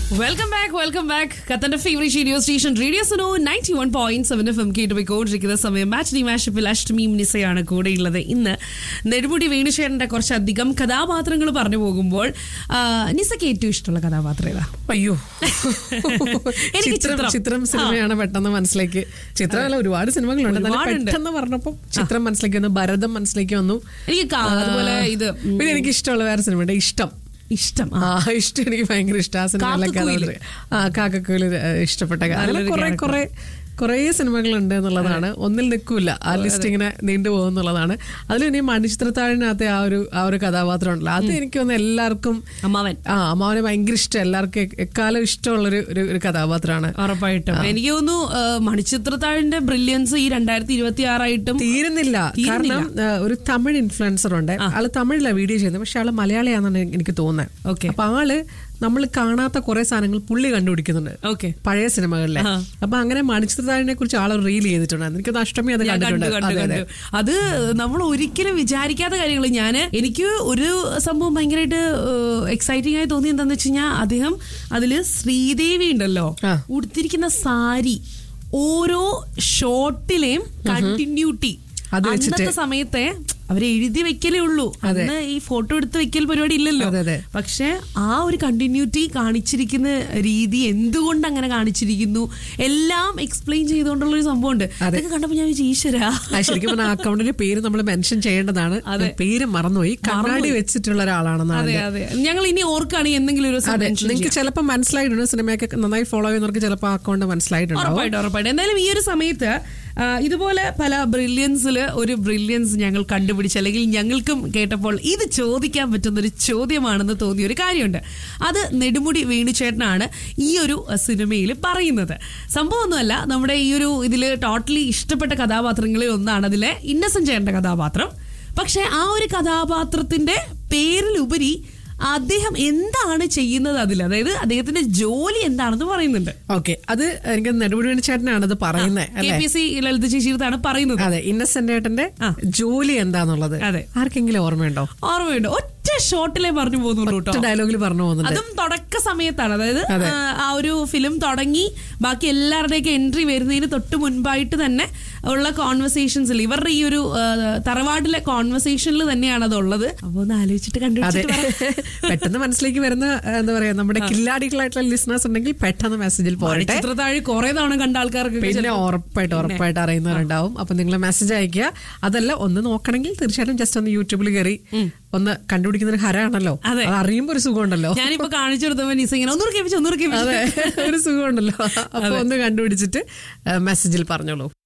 Welcome back welcome back ഖത്തന്റെ favourite radio station radio Suno ninety one point seven F M കേട്ട് പോയിക്കൊണ്ടിരിക്കുന്ന സമയം match D മാഷപ്പിൽ അഷ്ടമിയും നിസയാണ് കൂടെയുള്ളത് ഇന്ന് നെടുമുടി വേണുശേഖരന്റെ കുറച്ചധികം കഥാപാത്രങ്ങൾ പറഞ്ഞു പോകുമ്പോൾ ആ, നിസയ്ക്ക് ഏറ്റവും ഇഷ്ടമുള്ള കഥാപാത്രം ഏതാ അയ്യോ എനിക്ക് ചിത്രം ചിത്രം. ചിത്രം സിനിമയാണ് പെട്ടെന്ന് മനസ്സിലേക്ക് ചിത്രമല്ല ഒരുപാട് സിനിമകളുണ്ട് എന്നാലും ഒരുപാടുണ്ട്. പെട്ടെന്ന് പറഞ്ഞപ്പോൾ ചിത്രം മനസ്സിലേക്ക് വന്നു ഭരതം മനസ്സിലേക്ക് വന്നു എനിക്ക് കാ- അതുപോലെ ഇത് ഉം, പിന്നെ എനിക്ക് ഇഷ്ടമുള്ള വേറെ സിനിമയുണ്ട് ഇഷ്ടം ഇഷ്ടം ആ, ആ ഇഷ്ടം എനിക്ക് ഭയങ്കര ഇഷ്ടം ആ സിനിമയിലൊക്കെ കാക്കക്കുയില്. അതൊരു- ആ കാക്കക്കുയില് ഇഷ്ടപ്പെട്ട അങ്ങനെ നല്ലൊരു കുറെ character. കുറെ കുറേ സിനിമകളുണ്ട് എന്നുള്ളതാണ് ഒന്നിൽ നിൽക്കൂല ആ ലിസ്റ്റ് ഇങ്ങനെ നീണ്ടു പോകുന്നുള്ളതാണ് അതിൽ ഇനി മണിച്ചിത്രത്താഴിനകത്തെ ആ ഒരു ആ ഒരു കഥാപാത്രം ഉണ്ടല്ലോ അത് എനിക്ക് തോന്നുന്നു എല്ലാവർക്കും അമ്മാവൻ ആ അമ്മാവനെ ഭയങ്കര ഇഷ്ടം എല്ലാവർക്കും എ- എക്കാലം ഇഷ്ടമുള്ളൊരു ഒരു ഒരു കഥാപാത്രമാണ് ഉറപ്പായിട്ടും എനിക്ക് തോന്നുന്നു ആ, മണിച്ചിത്രത്താഴിന്റെ ബ്രില്യൻസ് ഈ രണ്ടായിരത്തി ഇരുപത്തി ആറായിട്ടും തീരുന്നില്ല തീരുന്നില്ല. കാരണം ആ, ഒരു തമിഴ് ഇൻഫ്ലുവൻസർ ഉണ്ട് ആള് തമിഴിലാണ് വീഡിയോ ചെയ്യുന്നത് പക്ഷെ ആള് മലയാളിയാണെന്നാണ് എനിക്ക് തോന്നുന്നത് Okay. അപ്പൊ ആള് നമ്മൾ കാണാത്ത കുറെ സാധനങ്ങൾ പുള്ളി കണ്ടുപിടിക്കുന്നുണ്ട് ഓക്കെ പഴയ സിനിമകളിലെ ആ. അപ്പൊ അങ്ങനെ മണിച്ചിത്രതാഴിനെ കുറിച്ച് ആൾ റീൽ ചെയ്തിട്ടുണ്ടായിരുന്നു എനിക്കത് അഷ്ടമി അത് ഞാൻ കണ്ടു കണ്ടിട്ടുണ്ട് കണ്ടു അതെ, അതെ. കണ്ടു അത് നമ്മൾ ഒരിക്കലും വിചാരിക്കാത്ത കാര്യങ്ങൾ ഞാൻ എനിക്ക് ഒരു സംഭവം ഭയങ്കരമായിട്ട് എക്സൈറ്റിംഗ് ആയി തോന്നി എന്താന്ന് വെച്ച് കഴിഞ്ഞാൽ അദ്ദേഹം അതില് ശ്രീദേവി ഉണ്ടല്ലോ ആ. ഉടുത്തിരിക്കുന്ന സാരി ഓരോ ഷോട്ടിലെയും കണ്ടിന്യൂട്ടി അത് വെച്ചിട്ട്. അന്നത്തെ സമയത്തെ അവര് എഴുതി വെക്കലേ ഉള്ളൂ അന്ന് ഈ ഫോട്ടോ എടുത്ത് വെക്കൽ പരിപാടി ഇല്ലല്ലോ അതെ, അതെ. പക്ഷെ ആ ഒരു കണ്ടിന്യൂറ്റി കാണിച്ചിരിക്കുന്ന രീതി എന്തുകൊണ്ട് അങ്ങനെ കാണിച്ചിരിക്കുന്നു എല്ലാം എക്സ്പ്ലെയിൻ ചെയ്തുകൊണ്ടുള്ള ഒരു സംഭവമുണ്ട് അതൊക്കെ കണ്ടപ്പോ ഞാൻ വിചാരിച്ചു ഈശ്വരാ ആ, ശരിക്കും പറഞ്ഞാൽ ആ അക്കൗണ്ടിന്റെ പേര് നമ്മൾ മെൻഷൻ ചെയ്യേണ്ടതാണ് പേര് മറന്നുപോയി കണ്ണാടി വെച്ചിട്ടുള്ള ഒരാളാണെന്നാണ് അതെ അതെ ഞങ്ങൾ ഇനി ഓർക്കുകയാണെങ്കിൽ എന്തെങ്കിലും ഒരു ദിവസം അതെ mention നിങ്ങൾക്ക് ചിലപ്പോൾ മനസ്സിലായിട്ടുണ്ട് സിനിമയൊക്കെ നന്നായി ഫോളോ ചെയ്യുന്നവർക്ക് ചിലപ്പോൾ ആ അക്കൗണ്ട് മനസ്സിലായിട്ടുണ്ടാവും ഉറപ്പായിട്ടും ഉറപ്പായിട്ടും എന്തായാലും ഈ ഒരു സമയത്ത് ആ, ഇതുപോലെ പല ബ്രില്യൻസിൽ ഒരു ബ്രില്യൻസ് ഞങ്ങൾ കണ്ടുപിടിച്ച് അല്ലെങ്കിൽ ഞങ്ങൾക്കും കേട്ടപ്പോൾ ഇത് ചോദിക്കാൻ പറ്റുന്ന ഒരു ചോദ്യമാണെന്ന് തോന്നിയ ഒരു കാര്യമുണ്ട് അത് നെടുമുടി വേണുചേട്ടനാണ് ഈ ഒരു സിനിമയിൽ പറയുന്നത് സംഭവമൊന്നുമല്ല നമ്മുടെ ഈ ഒരു ഇതിൽ ടോട്ടലി ഇഷ്ടപ്പെട്ട കഥാപാത്രങ്ങളിൽ ഒന്നാണ് അതിലെ ഇന്നസെന്റ് ചേട്ടന്റെ കഥാപാത്രം പക്ഷെ ആ ഒരു കഥാപാത്രത്തിന്റെ പേരിലുപരി അദ്ദേഹം എന്താണ് ചെയ്യുന്നത് അതിൽ അതായത് അദ്ദേഹത്തിന്റെ ജോലി എന്താണെന്ന് പറയുന്നുണ്ട് ഓക്കെ അത് എനിക്ക് നെടുമുടി ചേട്ടനാണ് അത് പറയുന്നത് കെ അല്ലെ പി എസ് സി ലളിത ചേച്ചിയാണ് പറയുന്നത് അതെ ഇന്നസെന്റ് ഏട്ടന്റെ ജോലി എന്താന്നുള്ളത് അതെ. ആർക്കെങ്കിലും ഓർമ്മയുണ്ടോ ഓർമ്മയുണ്ട് ഒറ്റ ഷോട്ടിലേ പറഞ്ഞു പോകുന്നുള്ളൂ കേട്ടോ ഡയലോഗിൽ പറഞ്ഞു പോകുന്നുണ്ട് അതും തുടക്ക സമയത്താണ് അതായത് ആ, ആ ഒരു ഫിലിം തുടങ്ങി ബാക്കി എല്ലാവരുടെയൊക്കെ എൻട്രി വരുന്നതിന് തൊട്ട് മുൻപായിട്ട് തന്നെ ഉള്ള കോൺവെർസേഷൻസിൽ ഇവരുടെ ഈ ഒരു ആ, തറവാടിലെ കോൺവെർസേഷനിൽ തന്നെയാണ് അത് ഉള്ളത് അപ്പൊ ഒന്ന് ആലോചിച്ചിട്ട് അതെ കണ്ടുപിടിച്ചിട്ട് പറ. പെട്ടെന്ന് മനസ്സിലേക്ക് വരുന്ന ആ, എന്താ പറയാ നമ്മുടെ കില്ലാടികളായിട്ടുള്ള ലിസണേഴ്സ് ഉണ്ടെങ്കിൽ പെട്ടെന്ന് മെസ്സേജിൽ പോരട്ടെ ചിത്രത്താഴ് കുറെ തവണ കണ്ട ആൾക്കാർക്ക് പിന്നെ ഉറപ്പായിട്ട് ഉറപ്പായിട്ട് അറിയുന്നവരുണ്ടാവും അപ്പൊ നിങ്ങൾ മെസ്സേജ് അയക്കുക അതല്ല ഒന്ന് നോക്കണമെങ്കിൽ തീർച്ചയായിട്ടും ജസ്റ്റ് ഒന്ന് യൂട്യൂബിൽ കയറി ഒന്ന് കണ്ടുപിടിക്കുന്ന ഒരു ഹരാണല്ലോ അതെ. അത് അറിയുമ്പോ ഒരു സുഖമുണ്ടല്ലോ ഞാനിപ്പോ കാണിച്ചു കൊടുത്തപ്പോ നിസ ഇങ്ങനെ ഒന്നൂറ് കേൾപ്പിച്ചു ഒന്നൂറ് കേൾപ്പിച്ചു അതെ ഒരു സുഖമുണ്ടല്ലോ അപ്പൊ ഒന്ന് കണ്ടുപിടിച്ചിട്ട് മെസ്സേജിൽ പറഞ്ഞോളൂ